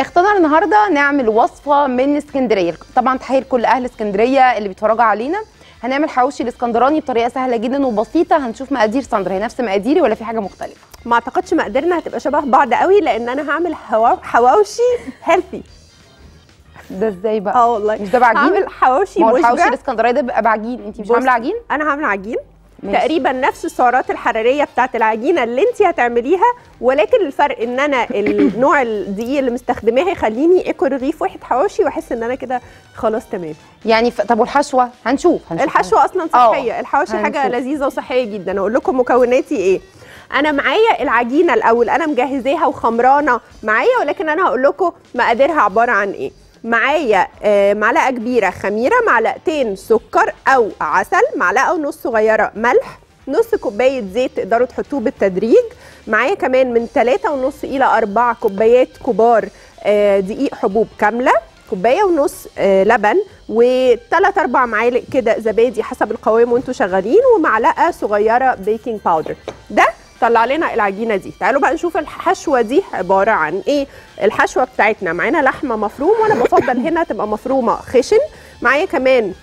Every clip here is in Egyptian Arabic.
اخترنا النهارده نعمل وصفه من اسكندريه طبعا تحيه لكل اهل اسكندريه اللي بيتفرجوا علينا هنعمل حواوشي الاسكندراني بطريقه سهله جدا وبسيطه هنشوف مقادير ساندرا هي نفس مقاديري ولا في حاجه مختلفه ما اعتقدش مقاديرنا هتبقى شبه بعض قوي لان انا هعمل حوا- حواوشي هيلثي ده ازاي بقى اه والله مش ده بعجين هعمل حواوشي ما هو الحواوشي مشبع الاسكندراني ده بيبقى بعجين انت مش بص، عامله عجين انا هعمل عجين ماشي. تقريبا نفس السعرات الحراريه بتاعت العجينه اللي انت هتعمليها ولكن الفرق ان انا النوع الدقيق اللي مستخدماه هيخليني اكل رغيف واحد حواوشي واحس ان انا كده خلاص تمام يعني ف... طب والحشوه هنشوف هنشوف الحشوه اصلا آه، صحيه الحواوشي حاجه هنشوف. لذيذه وصحيه جدا اقول لكم مكوناتي ايه انا معايا العجينه الاول انا مجهزاها وخمرانه معايا ولكن انا هقول لكم مقاديرها عباره عن ايه معايا آه، معلقه كبيره خميره معلقتين سكر او عسل معلقه ونص صغيره ملح نص كوبايه زيت تقدروا تحطوه بالتدريج معايا كمان من 3 ونص الى 4 كوبايات كبار آه، دقيق حبوب كامله كوبايه ونص آه، لبن وثلاث اربع معالق كده زبادي حسب القوام وانتوا شغالين ومعلقه صغيره بيكنج باودر ده طلع لنا العجينه دي تعالوا بقى نشوف الحشوه دي عباره عن ايه الحشوه بتاعتنا معانا لحمه مفروم وانا بفضل هنا تبقى مفرومه خشن معايا كمان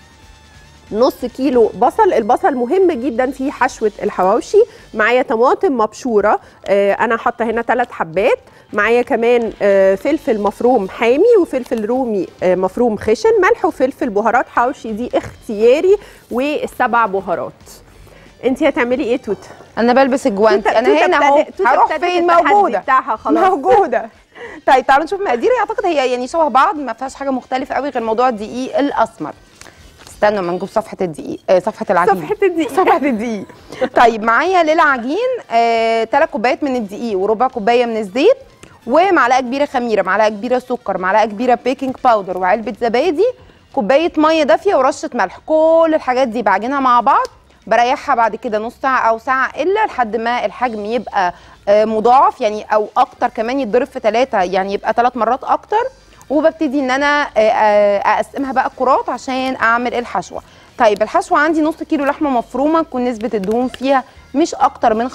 نص كيلو بصل البصل مهم جدا في حشوه الحواوشي معايا طماطم مبشوره آه انا حاطه هنا ثلاث حبات معايا كمان آه فلفل مفروم حامي وفلفل رومي آه مفروم خشن ملح وفلفل بهارات حواوشي دي اختياري والسبع بهارات انت هتعملي ايه توت انا بلبس الجوانتي توتة- انا توتة هنا اهو ابتدت- توتة هروح ابتدت فين التحدي موجوده بتاعها خلاص موجوده طيب تعالوا نشوف مقادير اعتقد هي يعني شبه بعض ما فيهاش حاجه مختلفه قوي غير موضوع الدقيق الاسمر استنوا ما نجيب صفحه الدقيق آه صفحه العجين صفحه الدقيق صفحه الدقيق طيب معايا للعجين آه 3 كوبايات من الدقيق وربع كوبايه من الزيت ومعلقه كبيره خميره معلقه كبيره سكر معلقه كبيره بيكنج باودر وعلبه زبادي كوبايه ميه دافيه ورشه ملح كل الحاجات دي بعجنها مع بعض بريحها بعد كده نص ساعه او ساعه الا لحد ما الحجم يبقى آه، مضاعف يعني او اكتر كمان يتضرب في ثلاثه يعني يبقى ثلاث مرات اكتر وببتدي ان انا آه، آه، اقسمها بقى كرات عشان اعمل الحشوه طيب الحشوه عندي نص كيلو لحمه مفرومه تكون نسبه الدهون فيها مش اكتر من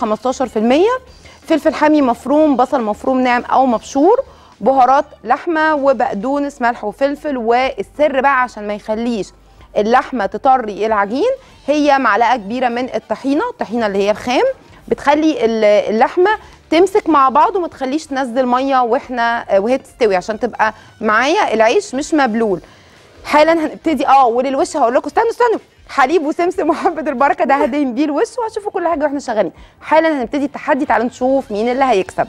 15% فلفل حامي مفروم بصل مفروم ناعم او مبشور بهارات لحمه وبقدونس ملح وفلفل والسر بقى عشان ما يخليش اللحمه تطري العجين هي معلقه كبيره من الطحينه الطحينه اللي هي الخام بتخلي ال- اللحمه تمسك مع بعض وما تخليش تنزل ميه واحنا وهي بتستوي عشان تبقى معايا العيش مش مبلول حالا هنبتدي اه وللوش هقول لكم استنوا استنوا حليب وسمسم وحبه البركه ده هدين بيه الوش وهتشوفوا كل حاجه واحنا شغالين حالا هنبتدي التحدي تعالوا نشوف مين اللي هيكسب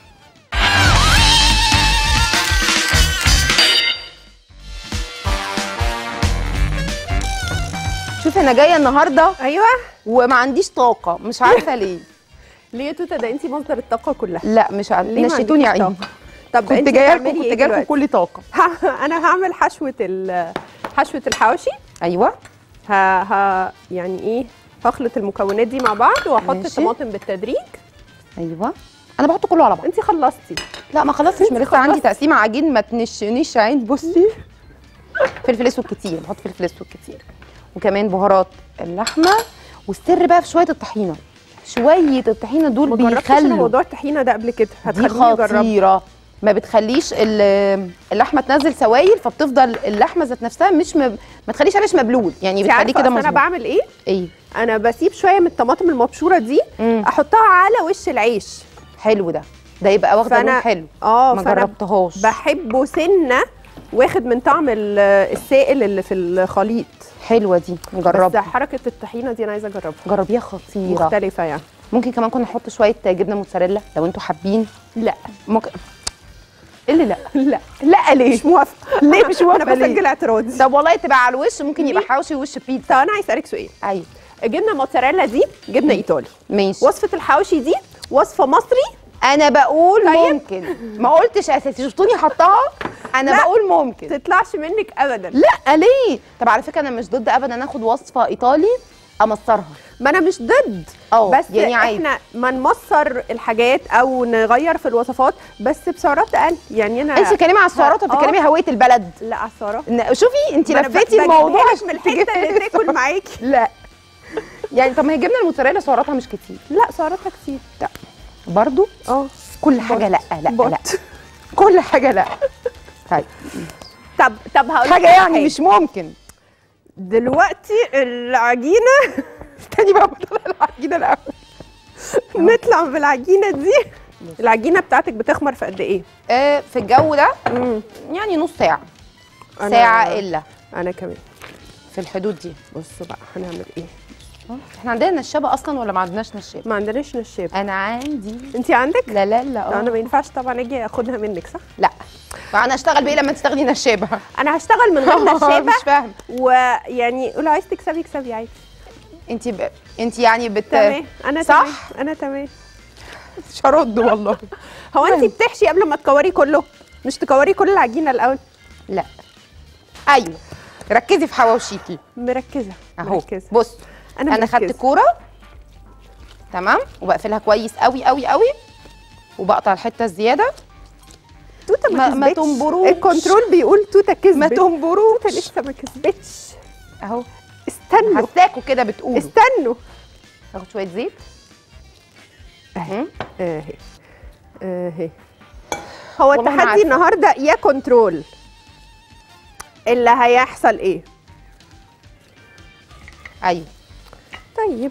شوفي انا جايه النهارده ايوه وما عنديش طاقه مش عارفه ليه ليه يا توته ده انت مصدر الطاقه كلها لا مش عارفه ليه ما نشيتوني يا عندكيش عيني طاقة؟ طب كنت انت جايه لكم هتعملي كنت ايه جايه لكم دلوقتي؟ كل طاقه انا هعمل حشوه ال حشوه الحواوشي ايوه ها ها يعني ايه هخلط المكونات دي مع بعض واحط ماشي. الطماطم بالتدريج ايوه انا بحط كله على بعض انت خلصتي لا ما خلصتش ما لسه عندي تقسيمه عجين ما تنشنيش عين بصي فلفل اسود كتير بحط فلفل اسود كتير وكمان بهارات اللحمه والسر بقى في شويه الطحينه شويه الطحينه دول ما جربتش انا بيخلوا موضوع الطحينه ده قبل كده دي هتخليني اجرب خطيره ما بتخليش ال- اللحمه تنزل سوائل فبتفضل اللحمه ذات نفسها مش مب... ما تخليش عيش مبلول يعني انت بتخليه عارفه كده أصل انا مظبوط بعمل ايه ايه انا بسيب شويه من الطماطم المبشوره دي مم. احطها على وش العيش حلو ده ده يبقى واخده لون فأنا- حلو اه ما فأنا جربتهاش بحبه سنه واخد من طعم ال- السائل اللي في الخليط حلوه دي بس نجربها حركه الطحينه دي انا عايزه اجربها جربيها خطيره مختلفه يعني ممكن كمان كنا نحط شويه جبنه موتزاريلا لو انتوا حابين لا ممكن ايه اللي لا لا لا ليه مش موافقه ليه مش انا موافقه ليه بسجل اعتراضي طب والله تبقى على الوش ممكن يبقى ليه؟ حواوشي وش بيتزا طب انا عايز اسالك سؤال ايوه الجبنه الموتزاريلا دي جبنه ايطالي ماشي وصفه الحواوشي دي وصفه مصري انا بقول طيب. ممكن ما قلتش اساسي شفتوني حطاها انا لا. بقول ممكن تطلعش منك ابدا لا ليه طب على فكره انا مش ضد ابدا ناخد وصفه ايطالي امصرها ما انا مش ضد اه بس يعني عادي احنا ما نمصر الحاجات او نغير في الوصفات بس بسعرات اقل يعني انا انت بتتكلمي على السعرات ولا آه. بتتكلمي هويه البلد لا على السعرات ن- شوفي انت ما أنا ب- لفيتي الموضوع بجيبها لك عشان من الحته تجيبي اللي تاكل معاكي لا يعني طب ما هي الجبنه الموتزاريلا سعراتها مش كتير لا سعراتها كتير برضو اه كل حاجه لا لا لا بط. كل حاجه لا طيب طب طب هقول لك حاجه على يعني مش ممكن دلوقتي العجينه استني بقى بطلع العجينه الاول نطلع بالعجينه دي العجينه بتاعتك بتخمر في قد ايه آه في الجو ده مم. يعني نص ساعه أنا- ساعه الا انا كمان في الحدود دي بصوا بقى هنعمل ايه احنا عندنا نشابه اصلا ولا ما عندناش نشابه ما عندناش نشاب انا عندي انت عندك لا لا لا لا انا آه. ما ينفعش طبعا اجي اخدها منك صح لا فانا اشتغل بايه لما تستخدمي نشابه انا هشتغل من غير نشابه مش فاهم ويعني قولوا عايز تكسبي اكسبي عادي انت ب... انت يعني بت تمام انا صح؟ تمام انا تمام مش هرد والله هو انت بتحشي قبل ما تكوري كله مش تكوري كل العجينه الاول لا ايوه ركزي في حواوشيكي مركزه اهو مركزه بص انا, انا خدت مركزة. كوره تمام وبقفلها كويس قوي قوي قوي وبقطع الحته الزياده توته ما, ما- ما كسبتش. تنبروش. الكنترول بيقول توته كسبت ما تنبروش توته لسه ما كسبتش اهو استنوا حساكوا كده بتقولوا استنوا اخد شويه زيت اهي مم. اهي اهي هو والله ما التحدي عارفة. النهارده يا كنترول اللي هيحصل ايه ايوه طيب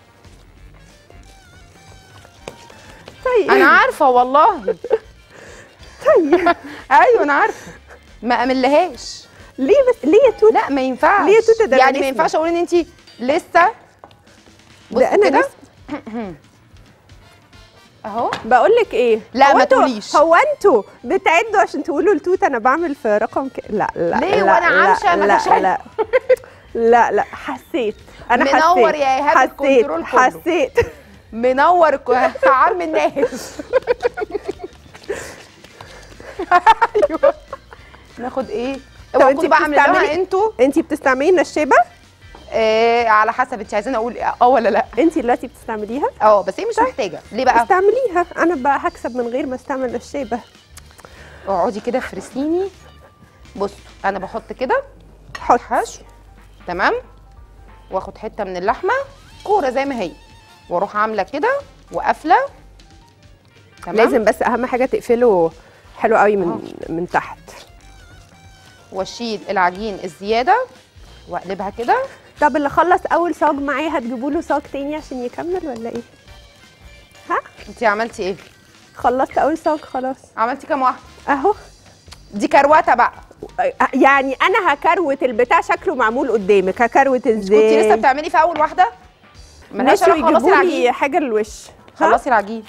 طيب انا عارفه والله طيب ايوه انا عارفه ما املهاش ليه بس ليه يا توته لا ما ينفعش ليه يا توتة ده أنا يعني ما نسمة. ينفعش اقول ان انت لسه بصي ده انا كده. لسه اهو بقول لك ايه لا، هو ما انتوا- تقوليش. هو انتوا بتعدوا عشان تقولوا لتوته انا بعمل في رقم ك... لا لا ليه لا وأنا لا عايشة لا متشابه؟ لا لا لا حسيت انا منور حسيت يا إيهاب حسيت الكنترول كله. حسيت منور ك- عم الناس ايوه ناخد ايه طب اوعوا انتي تكونوا بقى عاملين بتستعملي- لها انتوا انت بتستعملي النشابه آه على حسب انت عايزين اقول اه ولا لا انت دلوقتي بتستعمليها اه بس هي مش محتاجه ليه بقى استعمليها انا بقى هكسب من غير ما استعمل نشابه اقعدي كده فرسيني بص انا بحط كده حط حشو تمام واخد حته من اللحمه كوره زي ما هي واروح عامله كده وقافله تمام لازم بس اهم حاجه تقفله حلو قوي من من تحت واشيل العجين الزياده واقلبها كده طب اللي خلص اول صاج معايا هتجيبوا له صاج تاني عشان يكمل ولا ايه ها انت عملتي ايه خلصت اول صاج خلاص عملتي كام واحده اهو دي كروته بقى يعني انا هكروت البتاع شكله معمول قدامك هكروت ازاي كنت لسه بتعملي في اول واحده ملهاش نسوا علاقه خلصي يجيبوا لي العجين حاجه للوش ها؟ خلصي العجين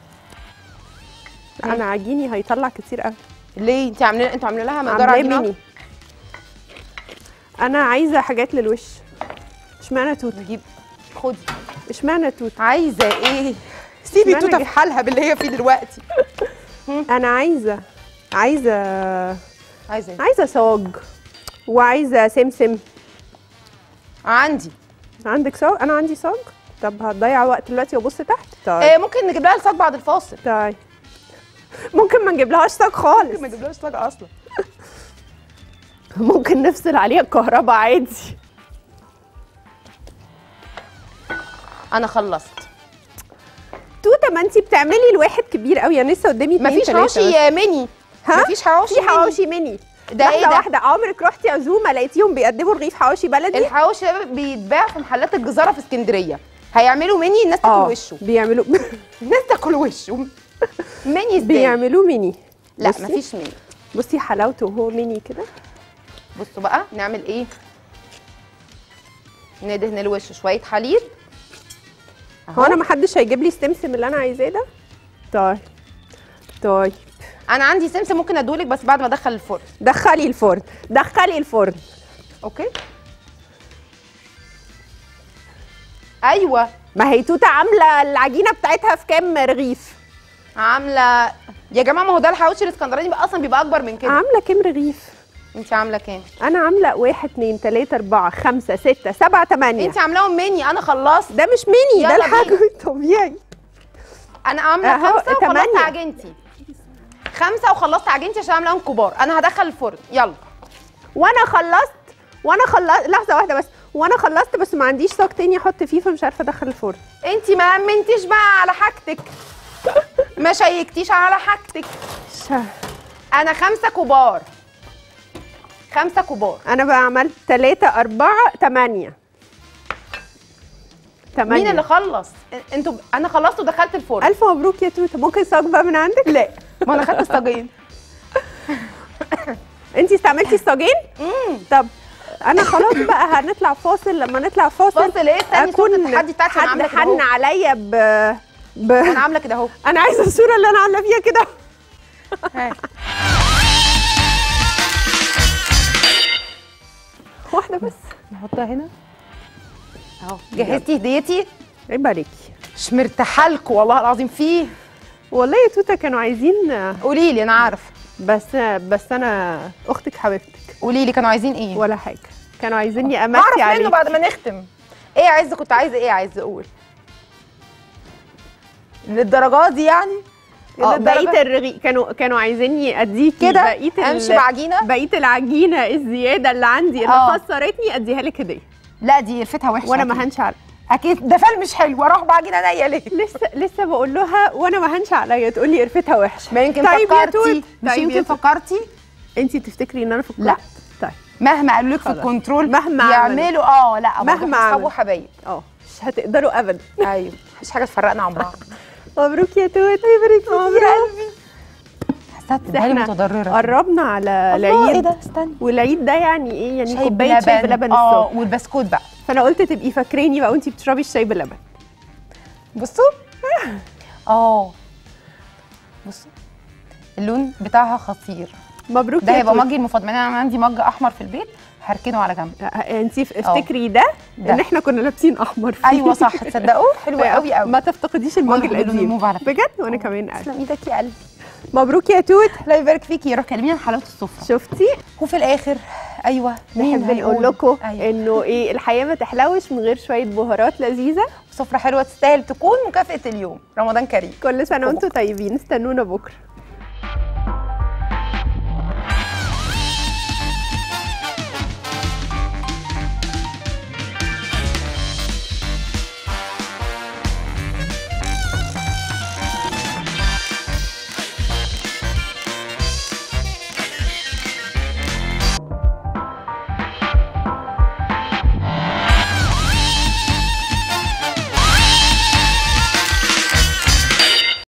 انا عجيني هيطلع كتير قوي ليه انت عاملين انتوا عاملين لها مقدار عاملاه عجينه ميني انا عايزه حاجات للوش اشمعنى توت نجيب خدي اشمعنى توت عايزه ايه سيبي اشمعنى توته جه- في حالها باللي هي فيه دلوقتي انا عايزه عايزه عايزه ايه عايزه صاج وعايزه سمسم عندي عندك صاج انا عندي صاج طب هتضيع وقت دلوقتي وابص تحت طيب آه ممكن نجيب لها الصاج بعد الفاصل طيب ممكن ما نجيبلهاش صاج خالص ممكن ما نجيبلهاش صاج اصلا ممكن نفصل عليها الكهرباء عادي انا خلصت توته ما انت بتعملي الواحد كبير قوي انا لسه قدامي اتنين مفيش تلاتة حواوشي بس. يا ميني ها؟ مفيش حواوشي في ميني. حواوشي ميني ده لحظة ايه ده واحدة عمرك رحتي عزومة لقيتيهم بيقدموا رغيف حواوشي بلدي؟ الحواوشي ده بيتباع في محلات الجزاره في اسكندريه هيعملوا ميني الناس تاكل وشه بيعملوا الناس تاكل وشه ميني ازاي بيعملوا ميني لا بصي. مفيش ميني بصي حلاوته وهو ميني كده بصوا بقى نعمل ايه ندهن الوش شويه حليب هو انا محدش هيجيب لي السمسم اللي انا عايزاه ده؟ طيب طيب انا عندي سمسم ممكن ادولك بس بعد ما ادخل الفرن دخلي الفرن دخلي الفرن اوكي ايوه ما هي توته عامله العجينه بتاعتها في كام رغيف عامله يا جماعه ما هو ده الحواوشي الاسكندراني بقى اصلا بيبقى اكبر من كده عامله كام رغيف انت عامله كام انا عامله واحد اتنين تلاته اربعه خمسه سته سبعه تمانيه انت عاملاهم ميني انا خلصت ده مش ميني ده يلا الحجم الطبيعي انا عامله أهو، خمسه وخلصت تمانية. عجينتي خمسه وخلصت عجينتي عشان عاملاهم كبار انا هدخل الفرن يلا وانا خلصت وانا خلصت لحظه واحده بس وانا خلصت بس ما عنديش صاج تاني احط فيه فمش عارفه ادخل الفرن انت ما امنتيش بقى على حاجتك ما شيكتيش على حاجتك شا- انا خمسه كبار خمسه كبار انا بقى عملت 3 4 8 8 مين اللي خلص انتوا انا خلصت ودخلت الفرن الف مبروك يا توته ممكن صاج بقى من عندك لا ما انا خدت الصاجين انت استعملتي الصاجين طب انا خلاص بقى هنطلع فاصل لما نطلع فاصل فاصل ايه استني صوره التحدي بتاعتي انا حد عامله كده حن اهو. عليا ب ب انا عامله كده اهو انا عايزه الصوره اللي انا عامله فيها كده ها. واحده بس نحطها هنا اهو جهزتي هديتي عيب عليكي مش مرتاحه لكم والله العظيم فيه والله يا توته كانوا عايزين قولي لي انا عارفه بس بس انا اختك حبيبتك قولي لي كانوا عايزين ايه ولا حاجه كانوا عايزيني امسي اعرف منه عليك بعد ما نختم ايه عايزه كنت عايزه ايه عايزه اقول للدرجات دي يعني اه للدرجة- بقيه الرغيف كانوا كانوا عايزيني اديكي كده بقيه ال- امشي بعجينه بقيه العجينه الزياده اللي عندي اللي اه. خسرتني اديها لك هديه لا دي قرفتها وحشه وانا أكيد. ما هنش على اكيد ده فال مش حلو اروح بعجينه نيه ليه لسه لسه بقول لها وانا ما هنش عليا تقول لي قرفتها وحشه ما يمكن طيب يا فكرتي توت مش طيب يا يمكن توت. فكرتي انت تفتكري ان انا فكرت لا. طيب مهما قالوا لك في خلاص. الكنترول مهما يعملوا اه لا برضه مهما احنا اصحاب عملوا. وحبايب اه مش هتقدروا ابدا ايوه مفيش حاجه تفرقنا عن بعض مبروك يا توت يبارك فيك يا قلبي حسيت بالي احنا متضرره قربنا على الله، العيد ايه ده استنى والعيد ده يعني ايه يعني شاي كوبايه شاي بلبن اه الصبح والبسكوت بقى فانا قلت تبقي فاكراني بقى وانت بتشربي الشاي بلبن بصوا اه بصوا اللون بتاعها خطير مبروك ده يا هيبقى توت. مجي المفضل يعني انا عندي مج احمر في البيت هركنه على جنب انت افتكري ده ده. ان احنا كنا لابسين احمر فيه ايوه صح تصدقوا حلو قوي قوي ما تفتقديش المج وأنا بحب القديم الموف على فكرة. بجد وانا كمان قلبي. تسلم ايدك يا قلبي مبروك يا توت الله يبارك فيكي يا روح كلمينا عن حلاوه السفره شفتي وفي الاخر ايوه مين نحب هيقول؟ نقول لكم أيوة. انه ايه الحياه ما تحلوش من غير شويه بهارات لذيذه سفره حلوه تستاهل تكون مكافاه اليوم رمضان كريم كل سنه وانتم طيبين استنونا بكره